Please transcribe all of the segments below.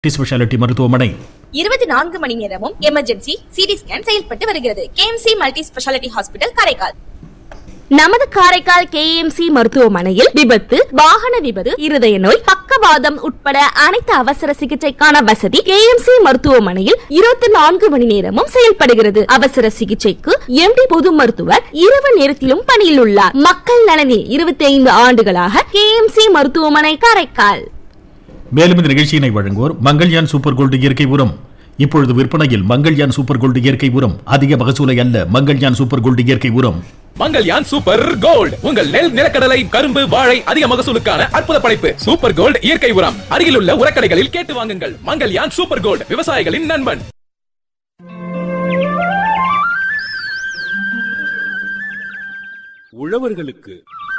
multi speciality மருத்துவமனை இருபத்தி நான்கு மணி நேரமும் எமர்ஜென்சி சிடி ஸ்கேன் செயல்பட்டு வருகிறது KMC multi speciality hospital Karaikal நமது காரைக்கால் கேஎம்சி மருத்துவமனையில் விபத்து வாகன விபத்து இருதய நோய் பக்கவாதம் உட்பட அனைத்து அவசர சிகிச்சைக்கான வசதி கேஎம்சி மருத்துவமனையில் இருபத்தி நான்கு மணி நேரமும் செயல்படுகிறது அவசர சிகிச்சைக்கு எம்டி பொது மருத்துவர் இரவு நேரத்திலும் பணியில் உள்ளார் மக்கள் நலனில் இருபத்தி ஐந்து ஆண்டுகளாக கேஎம்சி மருத்துவமனை காரைக்கால் மேலும் இந்த நிகழ்ச்சியினை வழங்குவோர் மங்கள்யான் சூப்பர் கோல்டு இயற்கை உரம் இப்பொழுது விற்பனையில் மங்கள்யான் சூப்பர் கோல்டு இயற்கை உரம் அதிக மகசூலை அல்ல மங்கள்யான் சூப்பர் கோல்டு இயற்கை உரம் மங்கல்யான் சூப்பர் கோல்ட் உங்கள் நெல் நிலக்கடலை கரும்பு வாழை அதிக மகசூலுக்கான அற்புத படைப்பு சூப்பர் கோல்ட் இயற்கை உரம் அருகிலுள்ள உரக்கடைகளில் கேட்டு வாங்குங்கள் மங்கல்யான் சூப்பர் கோல்ட் விவசாயிகளின் நண்பன் உழவர்களுக்கு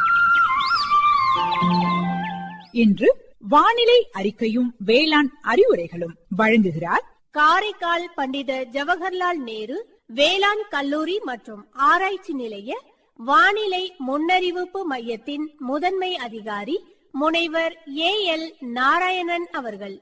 இன்று வானிலை அறிக்கையும் வேளாண் அறிவுரைகளும் வழங்குகிறார் காரைக்கால் பண்டித ஜவஹர்லால் நேரு வேளாண் கல்லூரி மற்றும் ஆராய்ச்சி நிலைய வானிலை முன்னறிவிப்பு மையத்தின் முதன்மை அதிகாரி முனைவர் ஏ எல் நாராயணன் அவர்கள்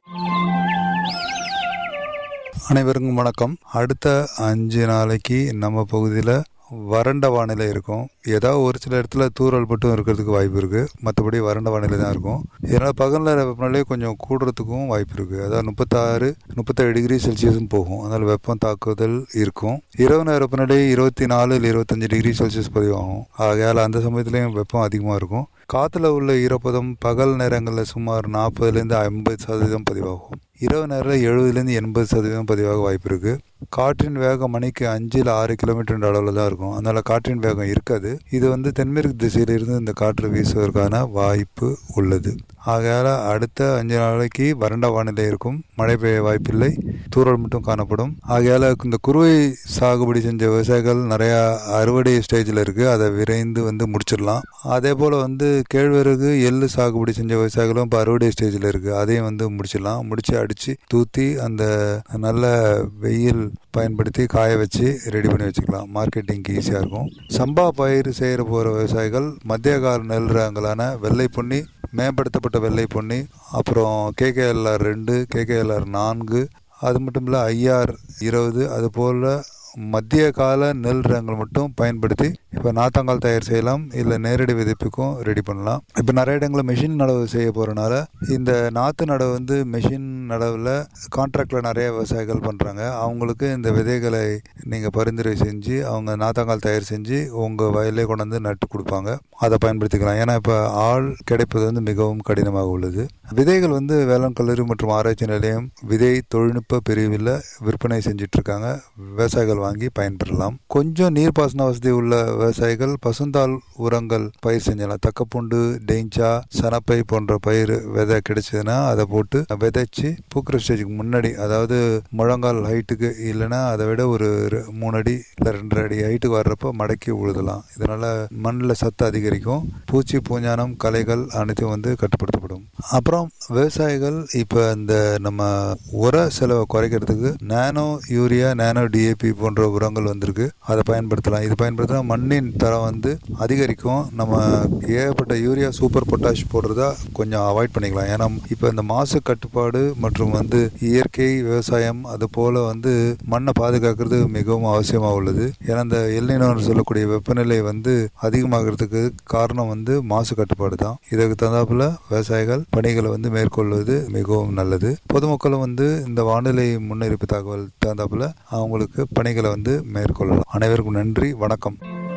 அனைவருக்கும் வணக்கம் அடுத்த அஞ்சு நாளைக்கு நம்ம பகுதியில் வறண்ட வானிலை இருக்கும் ஏதாவது ஒரு சில இடத்துல தூறல் மட்டும் இருக்கிறதுக்கு வாய்ப்பு இருக்கு மற்றபடி வறண்ட வானிலை தான் இருக்கும் இதனால் பகலில் வெப்பநிலை கொஞ்சம் கூடுறதுக்கும் வாய்ப்பு இருக்கு அதாவது முப்பத்தாறு முப்பத்தேழு டிகிரி செல்சியஸும் போகும் அதனால் வெப்பம் தாக்குதல் இருக்கும் இரவு நேர வெப்பநிலை இருபத்தி நாலு இல்லை இருபத்தஞ்சு டிகிரி செல்சியஸ் பதிவாகும் ஆகையால் அந்த சமயத்துலேயும் வெப்பம் அதிகமாக இருக்கும் காற்றுல உள்ள ஈரப்பதம் பகல் நேரங்களில் சுமார் நாற்பதுலேருந்து ஐம்பது சதவீதம் பதிவாகும் இரவு நேரம் எழுபதுலேருந்து எண்பது சதவீதம் பதிவாக வாய்ப்பு இருக்கு காற்றின் வேகம் மணிக்கு அஞ்சில் ஆறு கிலோமீட்டர் அளவில் தான் இருக்கும் அதனால காற்றின் வேகம் இருக்காது இது வந்து தென்மேற்கு திசையிலிருந்து இந்த காற்று வீசுவதற்கான வாய்ப்பு உள்ளது ஆகையால அடுத்த அஞ்சு நாளைக்கு வறண்ட வானிலை இருக்கும் மழை பெய்ய வாய்ப்பில்லை தூறல் மட்டும் காணப்படும் ஆகையால இந்த குறுவை சாகுபடி செஞ்ச விவசாயிகள் நிறைய அறுவடை ஸ்டேஜில் இருக்கு அதை விரைந்து வந்து முடிச்சிடலாம் அதே போல் வந்து கேழ்வரகு எள்ளு சாகுபடி செஞ்ச விவசாயிகளும் இப்போ அறுவடை ஸ்டேஜில் இருக்கு அதையும் வந்து முடிச்சிடலாம் முடிச்சு அடிச்சு தூத்தி அந்த நல்ல வெயில் பயன்படுத்தி காய வச்சு ரெடி பண்ணி வச்சுக்கலாம் மார்க்கெட்டிங்க்கு ஈஸியாக இருக்கும் சம்பா பயிர் செய்கிற போகிற விவசாயிகள் மத்திய கால நெல் ரகங்களான வெள்ளை பொன்னி மேம்படுத்தப்பட்ட வெள்ளை பொன்னி அப்புறம் கேகேஎல்ஆர் ரெண்டு கேகேஎல்ஆர் நான்கு அது மட்டும் இல்லை ஐஆர் இருபது அது போல் மத்திய கால நெல் ரகங்கள் மட்டும் பயன்படுத்தி இப்போ நாத்தாங்கால் தயார் செய்யலாம் இல்லை நேரடி விதைப்புக்கும் ரெடி பண்ணலாம் இப்போ நிறைய இடங்களில் மெஷின் நடவு செய்ய போகிறனால இந்த நாற்று நடவு வந்து மெஷின் நடவில் கான்ட்ராக்டில் நிறைய விவசாயிகள் பண்ணுறாங்க அவங்களுக்கு இந்த விதைகளை நீங்கள் பரிந்துரை செஞ்சு அவங்க நாத்தாங்கால் தயார் செஞ்சு உங்கள் வயலே கொண்டு வந்து நட்டு கொடுப்பாங்க அதை பயன்படுத்திக்கலாம் ஏன்னா இப்போ ஆள் கிடைப்பது வந்து மிகவும் கடினமாக உள்ளது விதைகள் வந்து வேளாண் கல்லூரி மற்றும் ஆராய்ச்சி நிலையம் விதை தொழில்நுட்ப பிரிவில் விற்பனை செஞ்சுட்டு இருக்காங்க விவசாயிகள் வாங்கி பயன்பெறலாம் கொஞ்சம் நீர்ப்பாசன வசதி உள்ள விவசாயிகள் பசுந்தாள் உரங்கள் பயிர் செஞ்சலாம் தக்கப்பூண்டு டெய்ஞ்சா சனப்பை போன்ற பயிர் விதை கிடைச்சதுன்னா அதை போட்டு விதைச்சு பூக்கிற ஸ்டேஜுக்கு முன்னாடி அதாவது முழங்கால் ஹைட்டுக்கு இல்லைன்னா அதை விட ஒரு ரெ- மூணு அடி இல்லை ரெண்டரை அடி ஹைட்டுக்கு வர்றப்போ மடக்கி உழுதலாம் இதனால மண்ணில் சத்து அதிகரிக்கும் பூச்சி பூஞ்சானம் களைகள் அனைத்தும் வந்து கட்டுப்படுத்தப்படும் அப்புறம் விவசாயிகள் இப்போ இந்த நம்ம உர செலவை குறைக்கிறதுக்கு நானோ யூரியா நானோ டிஏபி போன்ற உரங்கள் வந்திருக்கு அதை பயன்படுத்தலாம் இது பயன்படுத்தினா மண்ணின் தரம் வந்து அதிகரிக்கும் நம்ம ஏகப்பட்ட யூரியா சூப்பர் பொட்டாஷ் போடுறதா கொஞ்சம் அவாய்ட் பண்ணிக்கலாம் ஏன்னா இப்போ இந்த மாசு கட்டுப்பாடு மற்றும் வந்து இயற்கை விவசாயம் அது போல வந்து மண்ணை பாதுகாக்கிறது மிகவும் அவசியமாக உள்ளது ஏன்னா இந்த எல்லினோன்னு சொல்லக்கூடிய வெப்பநிலை வந்து அதிகமாகிறதுக்கு காரணம் வந்து மாசு கட்டுப்பாடு தான் இதுக்கு தகுந்தாப்புல விவசாயிகள் பணிகளை வந்து மேற்கொள்வது மிகவும் நல்லது பொதுமக்களும் வந்து இந்த வானிலை முன்னறிப்பு தகவல் தகுந்தாப்புல அவங்களுக்கு பணிகளை வந்து மேற்கொள்ளலாம் அனைவருக்கும் நன்றி வணக்கம்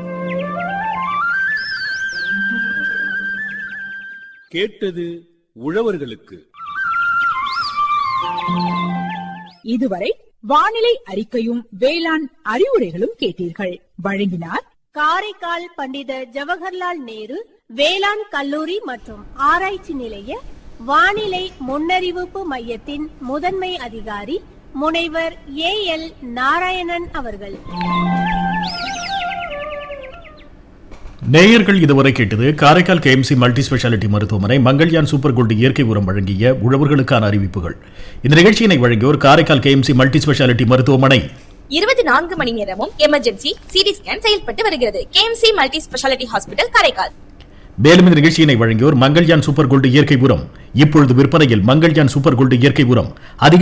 கேட்டது உழவர்களுக்கு இதுவரை வானிலை அறிக்கையும் வேளாண் அறிவுரைகளும் கேட்டீர்கள் வழங்கினார் காரைக்கால் பண்டித ஜவஹர்லால் நேரு வேளாண் கல்லூரி மற்றும் ஆராய்ச்சி நிலைய வானிலை முன்னறிவிப்பு மையத்தின் முதன்மை அதிகாரி முனைவர் ஏ எல் நாராயணன் அவர்கள் நேயர்கள் இதுவரை கேட்டது காரைக்கால் கேஎம்சி மல்டி ஸ்பெஷாலிட்டி மருத்துவமனை மங்கள்யான் சூப்பர் கோல்டு இயற்கை உரம் வழங்கிய உழவர்களுக்கான அறிவிப்புகள் இந்த நிகழ்ச்சியினை வழங்கியோர் காரைக்கால் கேஎம்சி மல்டி ஸ்பெஷாலிட்டி மருத்துவமனை இருபத்தி நான்கு மணி நேரமும் எமர்ஜென்சி சிடி ஸ்கேன் செயல்பட்டு வருகிறது KMC multi speciality hospital Karaikal மேலும் இந்த நிகழ்ச்சியினை வழங்கியோர் மங்கள்யான் சூப்பர் கோல்டு இயற்கை உரம் இப்பொழுது விற்பனையில் மங்கள்யான் சூப்பர் கோல்டு இயற்கை உரம் அதிக